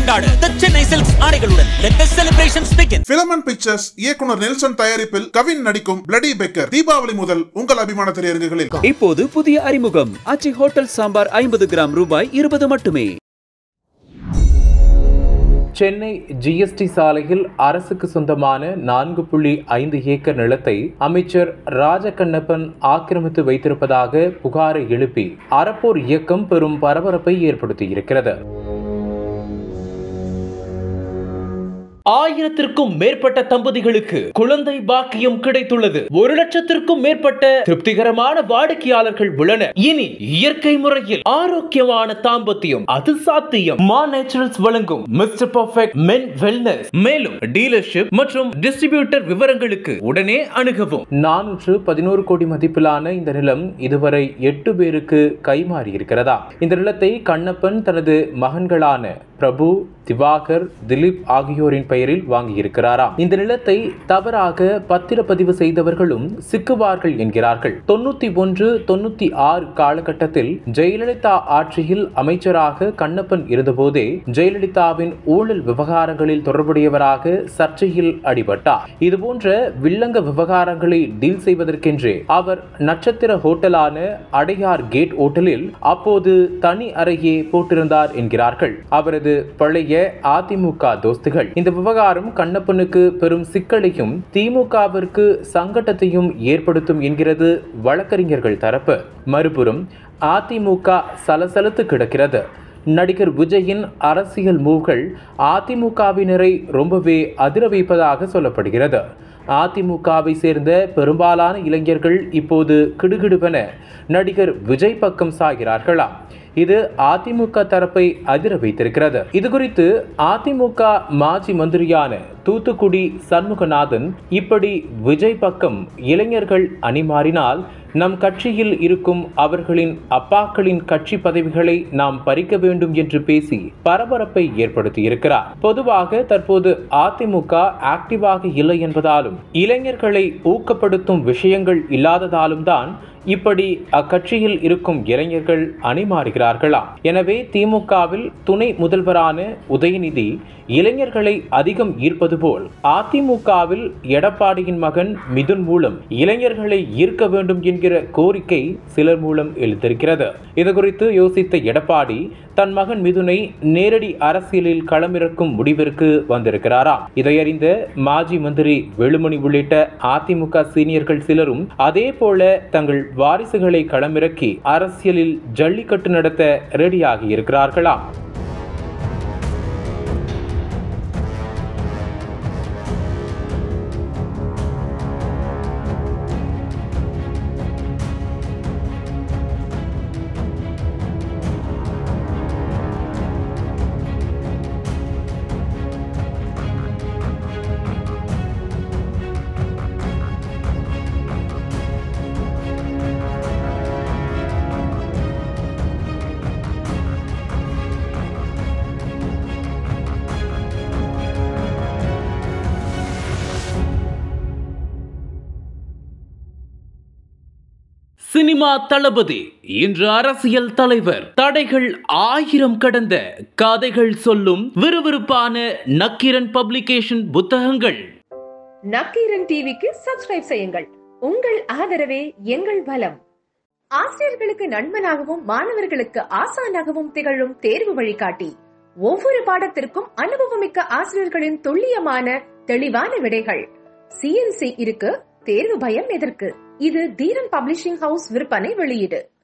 கொண்டாட The Chennai Silks ஆடைகளுடன் let the celebrations begin Filament Pictures இயக்குனர் நெல்சன் தயாரிப்பில் கவின் நடிக்கும் பிளடி பெக்கர் தீபாவளி முதல் உங்கள் அபிமான திரையரங்குகளில் இப்போது புதிய அறிமுகம் அச்சி ஹோட்டல் சாம்பார் ஐம்பது கிராம் ரூபாய் இருபது மட்டுமே சென்னை ஜிஎஸ்டி சாலையில் அரசுக்கு சொந்தமான நான்கு புள்ளி ஐந்து ஏக்கர் நிலத்தை அமைச்சர் ராஜகண்ணப்பன் ஆக்கிரமித்து வைத்திருப்பதாக புகாரை எழுப்பி அறப்போர் இயக்கம் பெரும் பரபரப்பை ஏற்படுத்தியிருக்கிறது ஆயிரத்திற்கும் மேற்பட்ட தம்பதிகளுக்கு குழந்தை பாக்கியம் கிடைத்துள்ளது ஒரு லட்சத்திற்கும் மேற்பட்ட திருப்திகரமான வாடிக்கையாளர்கள் உள்ளனர் இனி இயற்கை முறையில் ஆரோக்கியமான தாம்பத்தியம் அது சாத்தியம் மா நேச்சுரல்ஸ் வழங்கும் மிஸ்டர் பர்ஃபெக்ட் மென் வெல்னஸ் மேலும் டீலர்ஷிப் மற்றும் டிஸ்ட்ரிபியூட்டர் விவரங்களுக்கு உடனே அணுகவும் நானூற்று பதினோரு கோடி மதிப்பிலான இந்த நிலம் இதுவரை எட்டு பேருக்கு கைமாறி இருக்கிறதா இந்த நிலத்தை கண்ணப்பன் தனது மகன்களான பிரபு திவாகர் திலீப் ஆகியோரின் பெயரில் வாங்கியிருக்கிறாராம் இந்த நிலத்தை தவறாக பத்திரப்பதிவு செய்தவர்களும் சிக்குவார்கள் என்கிறார்கள் தொண்ணூத்தி ஒன்று தொண்ணூத்தி ஆறு காலகட்டத்தில் ஜெயலலிதா ஆட்சியில் அமைச்சராக கண்ணப்பன் இருந்தபோதே ஜெயலலிதாவின் ஊழல் விவகாரங்களில் தொடர்புடையவராக சர்ச்சையில் அடிபட்டார் இதுபோன்ற வில்லங்க விவகாரங்களை டீல் செய்வதற்கென்றே அவர் நட்சத்திர ஹோட்டலான அடையார் கேட் ஹோட்டலில் அப்போது தனி அறையே போட்டிருந்தார் என்கிறார்கள் அவரது பழைய அதிமுக தோஸ்துகள் இந்த விவகாரம் கண்ணப்பனுக்கு பெரும் சிக்கலையும் திமுகவிற்கு சங்கடத்தையும் ஏற்படுத்தும் என்கிறது வழக்கறிஞர்கள் தரப்பு மறுபுறம் அதிமுக சலசலத்து கிடக்கிறது நடிகர் விஜயின் அரசியல் மூவ்கள் அதிமுகவினரை ரொம்பவே அதிர வைப்பதாக சொல்லப்படுகிறது அதிமுகவை சேர்ந்த பெரும்பாலான இளைஞர்கள் இப்போது கிடுகிடுவென நடிகர் விஜய் பக்கம் சாகிறார்களாம் இது அதிமுக தரப்பை அதிர வைத்திருக்கிறது இது குறித்து அதிமுக மாஜி மந்திரியான தூத்துக்குடி சண்முகநாதன் இப்படி விஜய் பக்கம் இளைஞர்கள் அணிமாறினால் நம் கட்சியில் இருக்கும் அவர்களின் அப்பாக்களின் கட்சி பதவிகளை நாம் பறிக்க வேண்டும் என்று பேசி பரபரப்பை ஏற்படுத்தியிருக்கிறார் பொதுவாக தற்போது அதிமுக ஆக்டிவாக இல்லை என்பதாலும் இளைஞர்களை ஊக்கப்படுத்தும் விஷயங்கள் இல்லாததாலும் தான் இப்படி அக்கட்சியில் இருக்கும் இளைஞர்கள் அணிமாறுகிறார்களாம் எனவே திமுகவில் துணை முதல்வரான உதயநிதி இளைஞர்களை அதிகம் ஈர்ப்பது போல் அதிமுகவில் எடப்பாடியின் மகன் மிதுன் மூலம் இளைஞர்களை ஈர்க்க வேண்டும் என்கிற கோரிக்கை சிலர் மூலம் எழுந்திருக்கிறது இது குறித்து யோசித்த எடப்பாடி தன் மகன் மிதுனை நேரடி அரசியலில் களமிறக்கும் முடிவிற்கு வந்திருக்கிறாராம் இதையறிந்த மாஜி மந்திரி வேலுமணி உள்ளிட்ட அதிமுக சீனியர்கள் சிலரும் அதே போல தங்கள் வாரிசுகளை களமிறக்கி அரசியலில் ஜல்லிக்கட்டு நடத்த ரெடியாகி இருக்கிறார்களாம் சினிமா தளபதி இன்று அரசியல் தலைவர் தடைகள் ஆயிரம் கடந்த கதைகள் சொல்லும் விறுவிறுப்பான நக்கீரன் பப்ளிகேஷன் புத்தகங்கள் நக்கீரன் டிவிக்கு சப்ஸ்கிரைப் செய்யுங்கள் உங்கள் ஆதரவே எங்கள் பலம் ஆசிரியர்களுக்கு நண்பனாகவும் மாணவர்களுக்கு ஆசானாகவும் திகழும் தேர்வு வழிகாட்டி ஒவ்வொரு பாடத்திற்கும் அனுபவமிக்க ஆசிரியர்களின் துல்லியமான தெளிவான விடைகள் சிஎன்சி இருக்கு தேர்வு பயம் எதற்கு இது தீரன் பப்ளிஷிங் ஹவுஸ் விற்பனை வெளியீடு